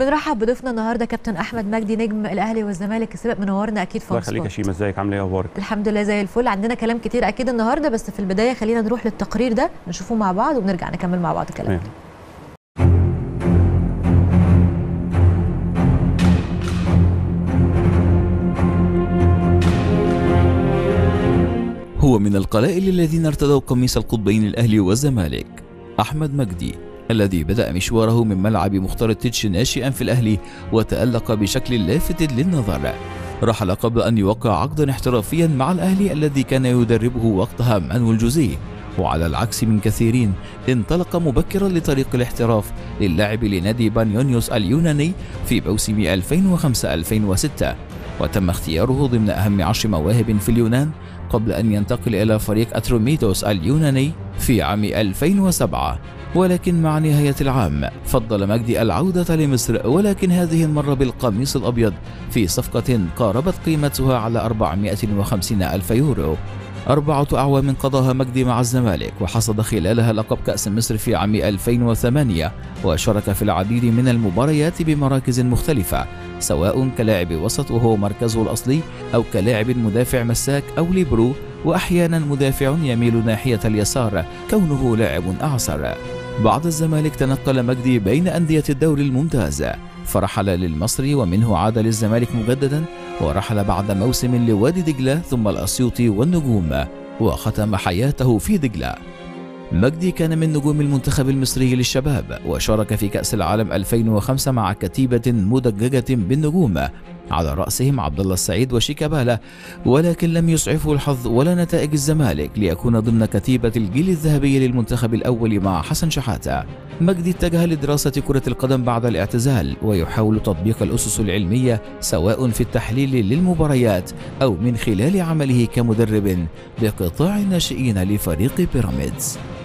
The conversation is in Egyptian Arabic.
بنرحب بضيفنا النهارده كابتن احمد مجدي نجم الاهلي والزمالك السابق منورنا اكيد في الله هوت يخليك يا سبوت. شيماء ازيك عامله ايه اخبارك الحمد لله زي الفل عندنا كلام كتير اكيد النهارده بس في البدايه خلينا نروح للتقرير ده نشوفه مع بعض ونرجع نكمل مع بعض الكلام تمام. هو من القلائل الذين ارتدوا قميص القطبين الأهلي والزمالك أحمد مجدي الذي بدأ مشواره من ملعب مختار التتش ناشئا في الأهلي وتألق بشكل لافت للنظر رحل قبل أن يوقع عقدا احترافيا مع الأهلي الذي كان يدربه وقتها مانويل جوزيه وعلى العكس من كثيرين انطلق مبكرا لطريق الاحتراف للعب لنادي بانيونيوس اليوناني في موسم 2005-2006 وتم اختياره ضمن أهم عشر مواهب في اليونان قبل أن ينتقل إلى فريق أتروميتوس اليوناني في عام 2007 ولكن مع نهاية العام فضل مجدي العودة لمصر ولكن هذه المرة بالقميص الأبيض في صفقة قاربت قيمتها على 450 ألف يورو أربعة أعوام قضاها مجدي مع الزمالك وحصد خلالها لقب كأس مصر في عام 2008 وشارك في العديد من المباريات بمراكز مختلفة سواء كلاعب وسط وهو مركزه الأصلي أو كلاعب مدافع مساك أو ليبرو وأحيانا مدافع يميل ناحية اليسار كونه لاعب أعصر بعد الزمالك تنقل مجدي بين أندية الدوري الممتاز فرحل للمصري ومنه عاد للزمالك مجددا ورحل بعد موسم لوادي دجلة ثم الأسيوطي والنجوم وختم حياته في دجلة مجدي كان من نجوم المنتخب المصري للشباب وشارك في كأس العالم 2005 مع كتيبة مدججة بالنجوم على رأسهم عبد الله السعيد وشيكابالا ولكن لم يسعفه الحظ ولا نتائج الزمالك ليكون ضمن كتيبة الجيل الذهبي للمنتخب الأول مع حسن شحاتة مجدي اتجه لدراسة كرة القدم بعد الاعتزال ويحاول تطبيق الأسس العلمية سواء في التحليل للمباريات أو من خلال عمله كمدرب بقطاع الناشئين لفريق بيراميدز